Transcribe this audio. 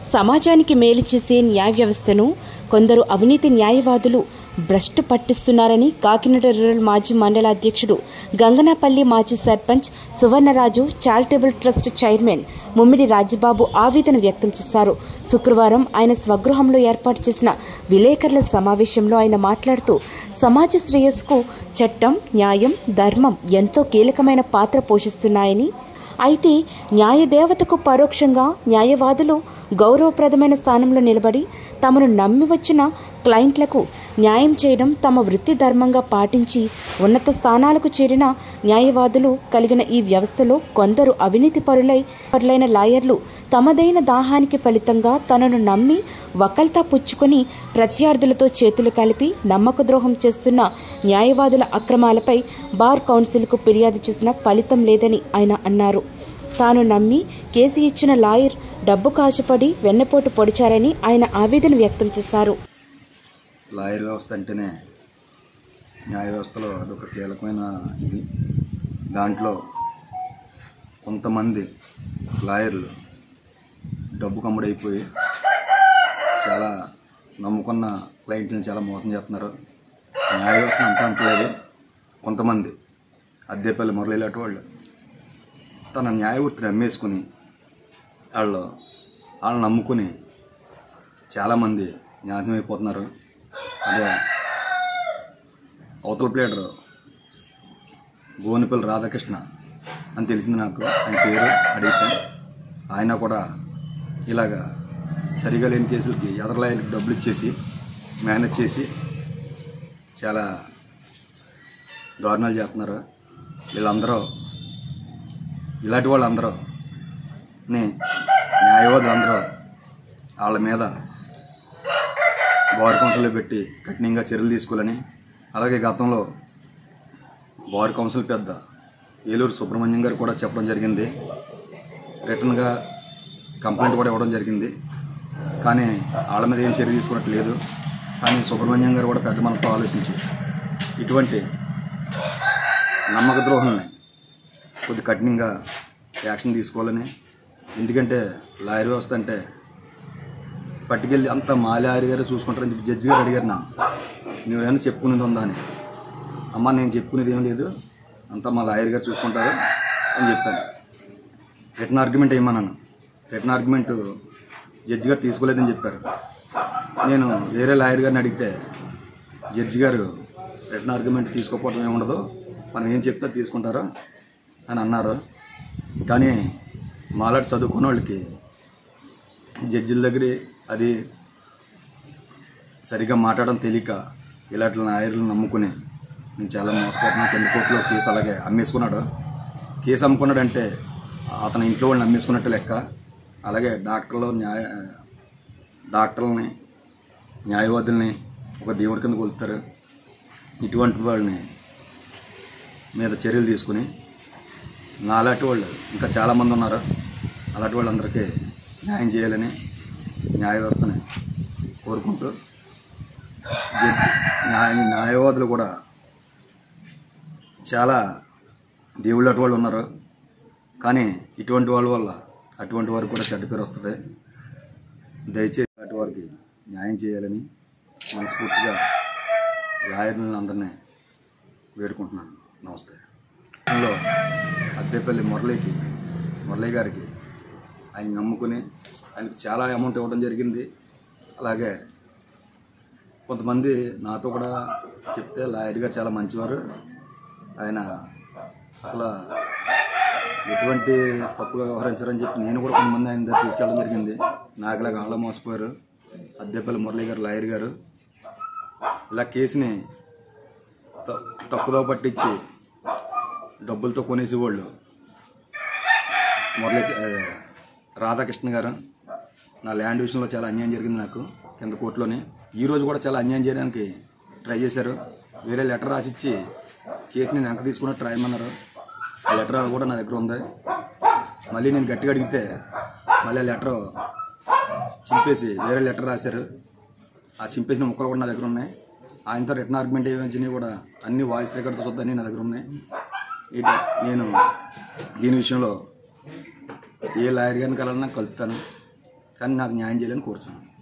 సమాజానికి మేలు చేసే న్యాయ వ్యవస్థను కొందరు అవినీతి న్యాయవాదులు భ్రష్టు పట్టిస్తున్నారని కాకినాడ రూరల్ మాజీ మండల అధ్యక్షుడు గంగనాపల్లి మాజీ sarpanch Suvarnaraju charitable trust chairman Mummidi Rajababu ఆవేదన వ్యక్తం చేశారు శుక్రవారం ఆయన స్వగృహంలో ఏర్పాటు చేసిన విలేకరుల సమావేశంలో ఆయన మాట్లాడుతూ సమాజ శ్రేయస్సుకు చట్టం న్యాయం ధర్మం ఎంతో కీలకమైన పాత్ర పోషిస్తున్నాయని అయితే న్యాయదేవతకు పరోక్షంగా న్యాయవాదులు గౌరవప్రదమైన స్థానంలో నిలబడి తమను నమ్మి వచ్చిన క్లయింట్లకు న్యాయం చేయడం తమ వృత్తి ధర్మంగా పాటించి ఉన్నత స్థానాలకు చేరిన న్యాయవాదులు కలిగిన ఈ వ్యవస్థలో కొందరు అవినీతి పరులై పరులైన లాయర్లు తమదైన దాహానికి ఫలితంగా తనను నమ్మి వకల్తా పుచ్చుకొని ప్రత్యర్థులతో చేతులు కలిపి నమ్మక ద్రోహం చేస్తున్న న్యాయవాదుల అక్రమాలపై బార్ కౌన్సిల్కు ఫిర్యాదు చేసిన ఫలితం లేదని ఆయన అన్నారు తాను నమ్మి కేసు ఇచ్చిన లాయర్ డబ్బు కాచుపడి వెన్నపోటు పొడిచారని ఆయన ఆవేదన వ్యక్తం చేశారు లాయర్ వ్యవస్థ అంటేనే న్యాయ వ్యవస్థలో అదొక కీలకమైన ఇది దాంట్లో కొంతమంది లాయర్లు డబ్బు కమ్ముడైపోయి చాలా నమ్ముకున్న క్లయింట్ని చాలా మోసం చేస్తున్నారు న్యాయ వ్యవస్థ అంతా అంటలేదు కొంతమంది అద్దెపల్లి మురళి లాంటి వాళ్ళు తన న్యాయవృత్తిని అమ్మేసుకుని వాళ్ళు వాళ్ళని నమ్ముకుని చాలామంది న్యాయం అయిపోతున్నారు అదే అవతల ప్లేడరు గోనిపల్లి రాధాకృష్ణ అని తెలిసింది నాకు ఆయన పేరు అడిగితే ఆయన కూడా ఇలాగా సరిగా లేని కేసులకి ఎదరలాయనకి డబ్బులు ఇచ్చేసి మేనేజ్ చేసి చాలా దారుణాలు చేస్తున్నారు వీళ్ళందరూ ఇలాంటి వాళ్ళందరూ ని న్యాయవాదులందరూ వాళ్ళ మీద బార్ కౌన్సిల్లో పెట్టి కఠినంగా చర్యలు తీసుకోవాలని అలాగే గతంలో బార్ కౌన్సిల్ పెద్ద ఏలూరు సుబ్రహ్మణ్యం గారు కూడా చెప్పడం జరిగింది రిటర్న్గా కంప్లైంట్ కూడా ఇవ్వడం జరిగింది కానీ వాళ్ళ మీద ఏం చర్య తీసుకున్నట్లేదు కానీ సుబ్రహ్మణ్యం గారు కూడా పెద్ద మనసుతో ఆలోచించి ఇటువంటి నమ్మక ద్రోహుల్ని కొద్ది కఠినంగా యాక్షన్ తీసుకోవాలని ఎందుకంటే లాయర్ వ్యవస్థ అంటే పట్టుకెళ్ళి అంత మా లాయర్ గారు చూసుకుంటారని చెప్పి జడ్జి గారు అడిగారు నన్ను నువ్వేమైనా చెప్పుకునేది ఉందా అని అమ్మ నేను చెప్పుకునేది ఏం లేదు అంతా మా లాయర్ గారు చూసుకుంటారు అని చెప్పాను రిటర్న్ ఆర్గ్యుమెంట్ వేయమన్నాను రిటర్న్ ఆర్గ్యుమెంట్ జడ్జి గారు తీసుకోలేదని చెప్పారు నేను వేరే లాయర్ గారిని అడిగితే జడ్జి గారు రిటర్న్ ఆర్గ్యుమెంట్ తీసుకోకపోవడం ఏముండదు మనం ఏం చెప్తే తీసుకుంటారో అని అన్నారు కానీ మాలాంటి చదువుకున్న వాళ్ళకి జడ్జిల దగ్గర అది సరిగా మాట్లాడడం తెలియక ఇలాంటి లాయర్లు నమ్ముకుని నేను చాలా మోసపోతున్నా కింద కోర్టులో కేసు అలాగే అమ్మేసుకున్నాడు కేసు అమ్ముకున్నాడంటే అతని ఇంట్లో వాళ్ళని అమ్మేసుకున్నట్టు లెక్క అలాగే డాక్టర్లు న్యాయ డాక్టర్లని న్యాయవాదుల్ని ఒక దేవుడి కింద కొలుస్తారు ఇటువంటి వాళ్ళని మీద చర్యలు తీసుకుని నాలాంటి వాళ్ళు ఇంకా చాలామంది ఉన్నారు అలాంటి వాళ్ళందరికీ న్యాయం చేయాలని న్యాయ వ్యవస్థని కోరుకుంటూ జడ్జి న్యాయ న్యాయవాదులు కూడా చాలా దేవుళ్ళు అటు వాళ్ళు ఉన్నారు కానీ ఇటువంటి వాళ్ళ వల్ల అటువంటి వారికి కూడా చెడ్డ పేరు వస్తుంది దయచేసి అటు వారికి న్యాయం చేయాలని మనస్ఫూర్తిగా లాయర్లను అందరినీ వేడుకుంటున్నాను నమస్తే లో అద్దెపల్లి మురళికి మురళి గారికి ఆయన నమ్ముకుని ఆయనకి చాలా అమౌంట్ ఇవ్వడం జరిగింది అలాగే కొంతమంది నాతో కూడా చెప్తే లాయర్ గారు చాలా మంచివారు ఆయన అసలు ఎటువంటి తప్పుగా వ్యవహరించారని చెప్పి నేను కూడా కొంతమంది ఆయన దగ్గర తీసుకెళ్ళడం జరిగింది నాకులాగా ఆళ్ళ మోసపోయారు అద్దెపల్లి మురళి గారు లాయర్ గారు ఇలా కేసుని త- తప్పుదో పట్టించి డబ్బులతో కొనేసేవాళ్ళు మురళి ఆ, రాధాకృష్ణ గారు నా ల్యాండ్ విషయంలో చాలా అన్యాయం జరిగింది నాకు కింద కోర్టులోని ఈ రోజు కూడా చాలా అన్యాయం చేయడానికి ట్రై చేశారు వేరే లెటర్ రాసిచ్చి కేసు నేను వెనక తీసుకుని ట్రై అన్నారు ఆ లెటర్ కూడా నా దగ్గర ఉంది మళ్ళీ నేను గట్టిగా అడిగితే మళ్ళీ ఆ లెటర్ చింపేసి వేరే లెటర్ రాశారు ఆ చింపేసిన ముక్కలు కూడా నా దగ్గర ఉన్నాయి ఆయనతో రిటర్న్ ఆర్గ్యుమెంట్ ఏమిచ్చినవి కూడా అన్ని వాయిస్ రికార్డ్తో చూద్దాం అన్నీ నా దగ్గర ఉన్నాయి ఇట నేను దీని విషయంలో ఏ లాయర్ గారిని కలన్నా కలుపుతాను కానీ నాకు న్యాయం చేయాలని కోరుచున్నాను